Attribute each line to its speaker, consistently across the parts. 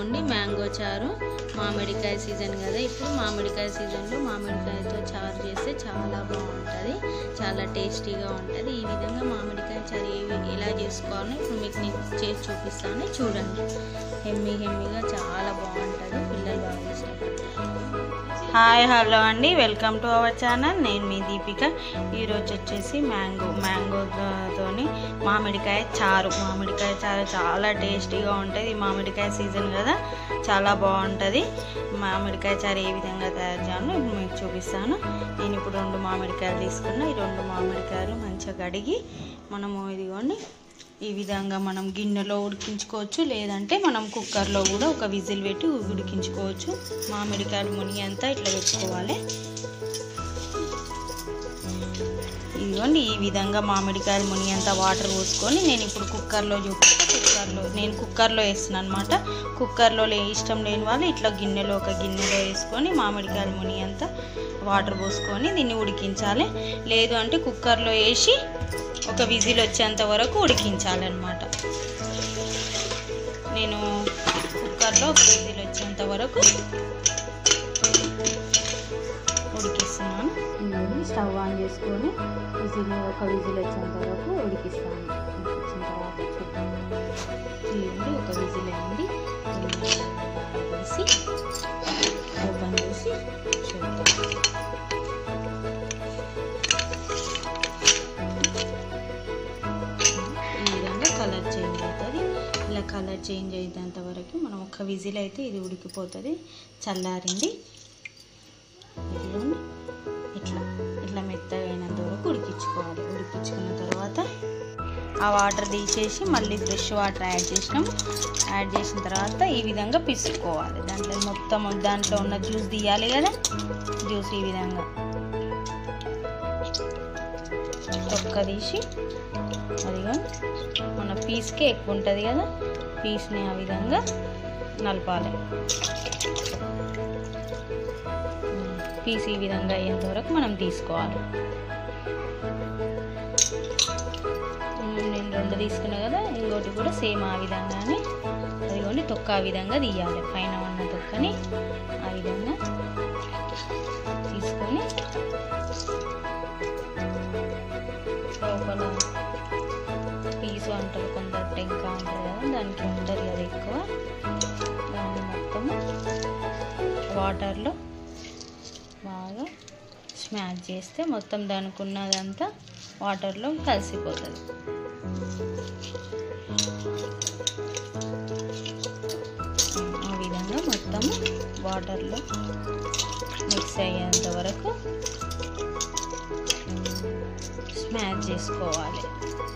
Speaker 1: ఇదిగోండి మ్యాంగో చారు మామిడికాయ సీజన్ కదా ఇప్పుడు మామిడికాయ సీజన్లో మామిడికాయతో చారు చేస్తే చాలా బాగుంటుంది చాలా టేస్టీగా ఉంటుంది ఈ విధంగా మామిడికాయ చారు ఏ ఎలా చేసుకోవాలో ఇప్పుడు మీకు నేను చేసి చూపిస్తాను చూడండి హెమ్మీ హెమ్మీగా చాలా బాగుంటుంది పిల్లలు బాగా ఇష్టపడతారు హాయ్ హలో అండి వెల్కమ్ టు అవర్ ఛానల్ నేను మీ దీపిక ఈరోజు వచ్చేసి మ్యాంగో మ్యాంగోతోని మామిడికాయ చారు మామిడికాయ చారు చాలా టేస్టీగా ఉంటుంది ఈ మామిడికాయ సీజన్ కదా చాలా బాగుంటుంది మామిడికాయ చారు ఏ విధంగా తయారు చేయాలో ఇప్పుడు మీకు చూపిస్తాను నేను ఇప్పుడు రెండు మామిడికాయలు తీసుకున్నా ఈ రెండు మామిడికాయలు మంచిగా కడిగి మనము ఇదిగోండి ఈ విధంగా మనం గిన్నెలో ఉడికించుకోవచ్చు లేదంటే మనం కుక్కర్లో కూడా ఒక విజిల్ పెట్టి ఉడికించుకోవచ్చు మామిడికాయలు మునిగంతా ఇట్లా పెట్టుకోవాలి ఇదిగోండి ఈ విధంగా మామిడికాయలు మునిగంత వాటర్ పోసుకొని నేను ఇప్పుడు కుక్కర్లో చూపిస్తే కుక్కర్లో నేను కుక్కర్లో వేస్తున్నాను అనమాట కుక్కర్లో లే ఇష్టం లేని వాళ్ళు ఇట్లా గిన్నెలో ఒక గిన్నెలో వేసుకొని మామిడికాయలు మునిగంత వాటర్ పోసుకొని దీన్ని ఉడికించాలి లేదు అంటే కుక్కర్లో వేసి ఒక విజిల్ వచ్చేంత వరకు ఉడికించాలన్నమాట నేను కుక్కర్లో ఒక విజిల్ వచ్చేంత వరకు ఉడికిస్తున్నాను ఇందులో స్టవ్ ఆన్ చేసుకొని విజిల్ ఒక విజిల్ వచ్చేంత వరకు ఉడికిస్తాను ఉడికించిన తర్వాత చూద్దాం తీయండి ఒక విజిల్ అయింది తీసి ఓపెన్ చేసి చూద్దాం ఈ విధంగా కలర్ చేంజ్ అవుతుంది ఇలా కలర్ చేంజ్ అయ్యేంత వరకు మనం ఒక విజిల్ అయితే ఇది ఉడికిపోతుంది చల్లారింది ఇదిగోండి ఇట్లా ఇట్లా మెత్తగా అయినంత వరకు ఉడికించుకోవాలి ఉడికించుకున్న తర్వాత ఆ వాటర్ తీసేసి మళ్ళీ ఫ్రెష్ వాటర్ యాడ్ చేసినాం యాడ్ చేసిన తర్వాత ఈ విధంగా పిసుకోవాలి దాంట్లో మొత్తం దాంట్లో ఉన్న జ్యూస్ తీయాలి కదా జ్యూస్ ఈ విధంగా తొక్క తీసి అదిగా మన పీస్కే ఎక్కువ ఉంటుంది కదా పీస్ని ఆ విధంగా నలపాలి పీస్ ఈ విధంగా అయ్యేంత వరకు మనం తీసుకోవాలి నేను రెండు తీసుకున్నా కదా ఇంకోటి కూడా సేమ్ ఆ విధంగానే అదిగోండి తొక్క ఆ విధంగా తీయాలి పైన ఉన్న తొక్కని ఆ విధంగా తీసుకొని లోపల పీసు అంటారు కొందరు టెంక అంటారు కదా దానికి ఉంటుంది కదా ఎక్కువ దాన్ని మొత్తం వాటర్లో బాగా స్మాష్ చేస్తే మొత్తం దానికి ఉన్నదంతా వాటర్లో కలిసిపోతుంది ఆ విధంగా మొత్తం వాటర్లో మిక్స్ అయ్యేంత వరకు స్మాష్ చేసుకోవాలి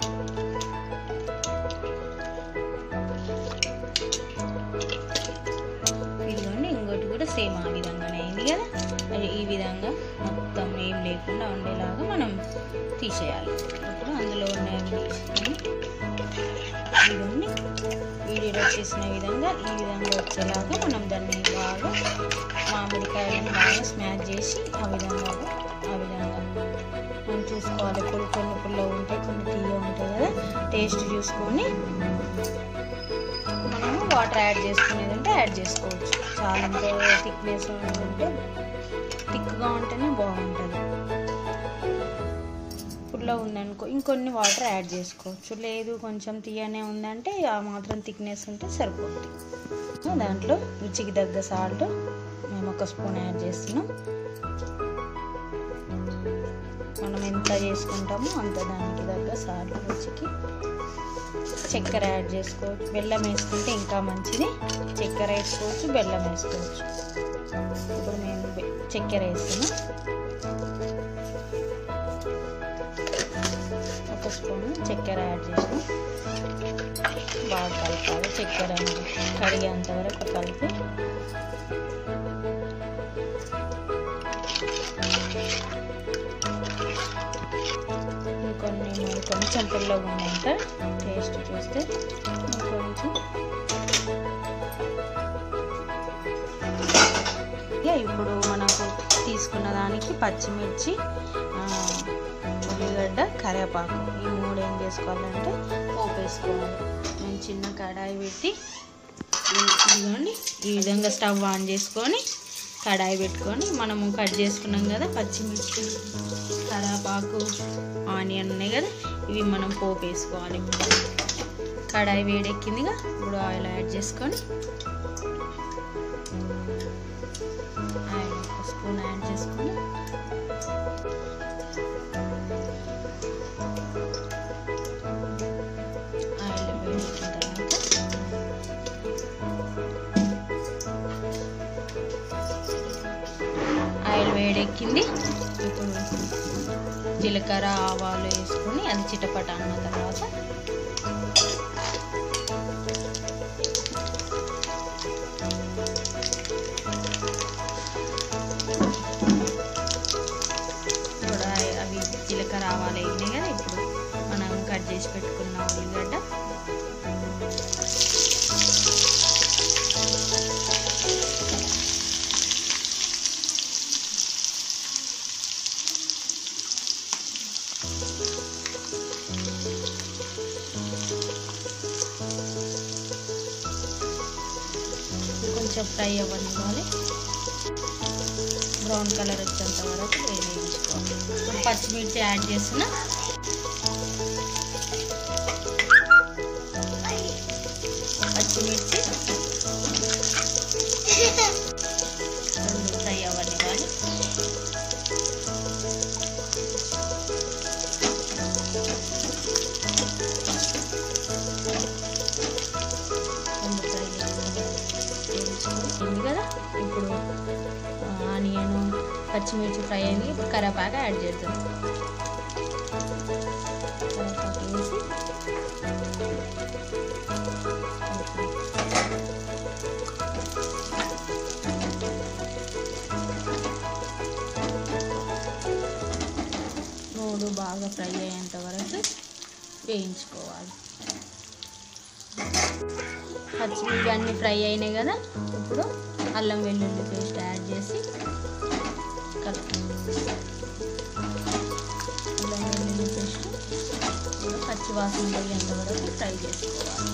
Speaker 1: ఇదిగోండి ఇంకోటి కూడా సేమ్ ఆ విధంగానే అయింది కదా అది ఈ విధంగా మొత్తం ఏం లేకుండా ఉండేలాగా మనం తీసేయాలి ఇప్పుడు అందులో ఉన్నవి తీసుకొని ఇదిగోండి వీడియోలో చేసిన విధంగా ఈ విధంగా వచ్చేలాగా మనం దాన్ని బాగా మామిడికాయలను బాగా స్మాష్ చేసి ఆ విధంగా ఆ విధంగా మనం చూసుకోవాలి కొన్ని కొన్ని పుల్ల ఉంటాయి కొన్ని తీయ ఉంటాయి కదా టేస్ట్ చూసుకొని మనము వాటర్ యాడ్ చేసుకునేది ఉంటే యాడ్ చేసుకోవచ్చు చాలా అంటే థిక్నెస్ ఉంటే థిక్గా ఉంటేనే బాగుంటుంది పుల్ల ఉందనుకో ఇంకొన్ని వాటర్ యాడ్ చేసుకోవచ్చు లేదు కొంచెం తీయనే ఉందంటే ఆ మాత్రం థిక్నెస్ ఉంటే సరిపోతుంది దాంట్లో రుచికి తగ్గ సాల్ట్ మేము ఒక స్పూన్ యాడ్ చేస్తున్నాం మనం ఎంత చేసుకుంటామో అంత దానికి తగ్గ సాల్ట్ రుచికి చక్కెర యాడ్ చేసుకోవచ్చు బెల్లం వేసుకుంటే ఇంకా మంచిది చక్కెర వేసుకోవచ్చు బెల్లం వేసుకోవచ్చు ఇప్పుడు మేము బె- చక్కెర వేస్తున్నాం ఒక స్పూన్ చక్కెర యాడ్ చేసాం బాగా కలపాలి చక్కెర కడిగేంత వరకు కలిపి ఇంకొన్ని మరి కొంచెం పుల్లగా ఉందంట టేస్ట్ చూస్తే ఇంకొంచెం ఇక ఇప్పుడు మనకు తీసుకున్న దానికి పచ్చిమిర్చి ఆ, ఉల్లిగడ్డ కరివేపాకు ఈ మూడు ఏం చేసుకోవాలంటే పోపు వేసుకోవాలి నేను చిన్న కడాయి పెట్టి ఇదిగోండి ఈ విధంగా స్టవ్ ఆన్ చేసుకొని కడాయి పెట్టుకొని మనము కట్ చేసుకున్నాం కదా పచ్చిమిర్చి కరాపాకు ఆనియన్ ఉన్నాయి కదా ఇవి మనం పోపు వేసుకోవాలి కడాయి వేడెక్కిందిగా ఇప్పుడు ఆయిల్ యాడ్ చేసుకొని ఆయిల్ ఒక స్పూన్ యాడ్ చేసుకొని ఆయిల్ వేడెక్కిన తర్వాత ఆయిల్ వేడెక్కింది ఇప్పుడు జీలకర్ర ఆవాలు వేసుకొని అది చిటపట అన్న తర్వాత ఇప్పుడు అవి అవి జీలకర్ర ఆవాలు వేగినాయి కదా ఇప్పుడు మనం కట్ చేసి పెట్టుకున్న ఉల్లిగడ్డ ఇది కొంచెం ఫ్రై అవ్వనివ్వాలి బ్రౌన్ కలర్ వచ్చేంత వరకు వేయించుకోవాలి ఇప్పుడు పచ్చిమిర్చి యాడ్ చేసిన పచ్చిమిర్చి రెండు ఫ్రై అవ్వనివ్వాలి రెండు ఫ్రై వేయించుకుంది కదా ఇప్పుడు ఆనియన్ పచ్చిమిర్చి ఫ్రై అయింది ఇప్పుడు కరివేపాకు యాడ్ చేద్దాం కరివేపాకు వేసి మూడు బాగా ఫ్రై అయ్యేంత వరకు వేయించుకోవాలి పచ్చిమిర్చి అన్నీ ఫ్రై అయినాయి కదా ఇప్పుడు అల్లం వెల్లుల్లి పేస్ట్ యాడ్ చేసి కలుపుతాం అల్లం వెల్లుల్లి పేస్ట్ కూడా పచ్చి వాసన పోయేంత వరకు ఫ్రై చేసుకోవాలి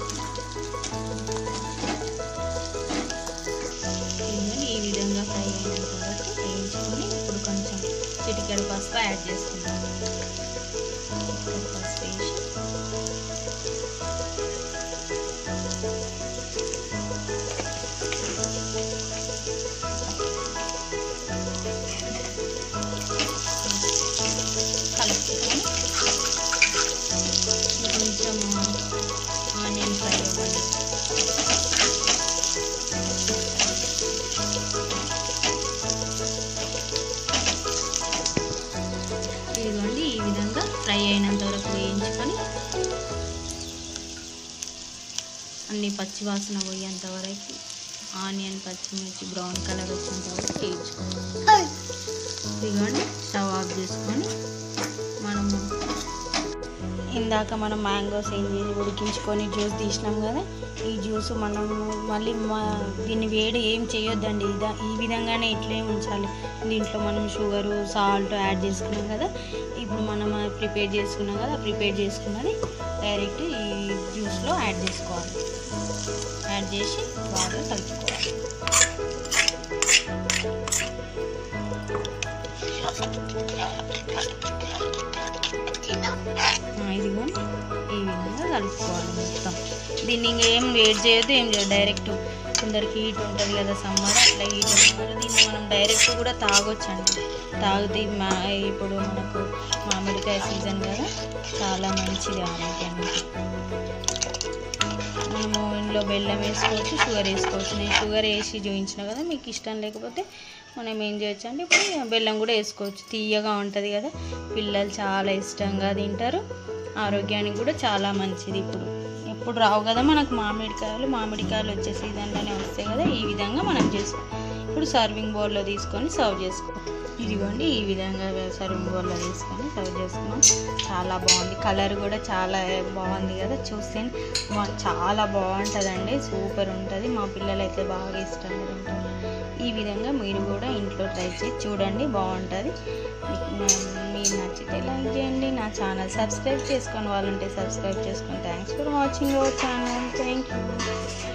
Speaker 1: దీన్ని ఈ విధంగా ఫ్రై అయినంత వరకు వేయించుకొని ఇప్పుడు కొంచెం చిటికెడు పసుపు యాడ్ చేసుకుంటాం చిటికెడు పసుపు వేసి కలుపుకొని కొంచెం ఆనియన్ ఫ్రై అవ్వాలి ఇదిగోండి ఈ విధంగా ఫ్రై అయినంత వరకు వేయించుకొని అన్ని పచ్చి వాసన పోయేంత వరకు ఆనియన్ పచ్చిమిర్చి బ్రౌన్ కలర్ వచ్చేంత వరకు వేయించుకోవాలి ఇదిగోండి స్టవ్ ఆఫ్ చేసుకొని మనము ఇందాక మనం మ్యాంగోస్ ఏం చేసి ఉడికించుకొని జ్యూస్ తీసినాం కదా ఈ జ్యూస్ మనం మళ్ళీ మా దీన్ని వేడి ఏం చేయొద్దండి ఇదా ఈ విధంగానే ఇట్లే ఉంచాలి దీంట్లో మనం షుగరు సాల్ట్ యాడ్ చేసుకున్నాం కదా ఇప్పుడు మనం ప్రిపేర్ చేసుకున్నాం కదా ప్రిపేర్ చేసుకున్నది డైరెక్ట్ ఈ జ్యూస్లో యాడ్ చేసుకోవాలి యాడ్ చేసి బాగా కలుపుకోవాలి ఆ, ఇదిగోండి ఈ విధంగా కలుపుకోవాలి మొత్తం దీన్ని ఇంకేం వేడి చేయొద్దు ఏం చేయదు డైరెక్ట్ కొందరికి హీట్ ఉంటుంది కదా సమ్మర్ అట్లా హీట్ ఉంటుంది దీన్ని మనం డైరెక్ట్ కూడా తాగొచ్చండి తాగితే మా ఇప్పుడు మనకు మామిడికాయ సీజన్ కదా చాలా మంచిది ఆరోగ్యానికి మనము ఇంట్లో బెల్లం వేసుకోవచ్చు షుగర్ వేసుకోవచ్చు నేను షుగర్ వేసి చూపించిన కదా మీకు ఇష్టం లేకపోతే మనం ఏం చేయొచ్చు అంటే ఇప్పుడు బెల్లం కూడా వేసుకోవచ్చు తీయగా ఉంటుంది కదా పిల్లలు చాలా ఇష్టంగా తింటారు ఆరోగ్యానికి కూడా చాలా మంచిది ఇప్పుడు ఎప్పుడు రావు కదా మనకు మామిడికాయలు మామిడికాయలు వచ్చే సీజన్లోనే వస్తాయి కదా ఈ విధంగా మనం చేసుకో ఇప్పుడు సర్వింగ్ బౌల్లో తీసుకొని సర్వ్ చేసుకో ఇదిగోండి ఈ విధంగా సర్వింగ్ బౌల్లో తీసుకొని సర్వ్ చేసుకున్నాం చాలా బాగుంది కలర్ కూడా చాలా బాగుంది కదా చూస్తే బా- చాలా బాగుంటుందండి సూపర్ ఉంటుంది మా పిల్లలు అయితే బాగా ఇష్టంగా తింటారు ఈ విధంగా మీరు కూడా ఇంట్లో ట్రై చేసి చూడండి బాగుంటుంది మీకు నా- మీరు నచ్చితే లైక్ చేయండి నా ఛానల్ సబ్స్క్రైబ్ చేసుకొని వాళ్ళుంటే సబ్స్క్రైబ్ చేసుకొని thanks for watching our channel thank you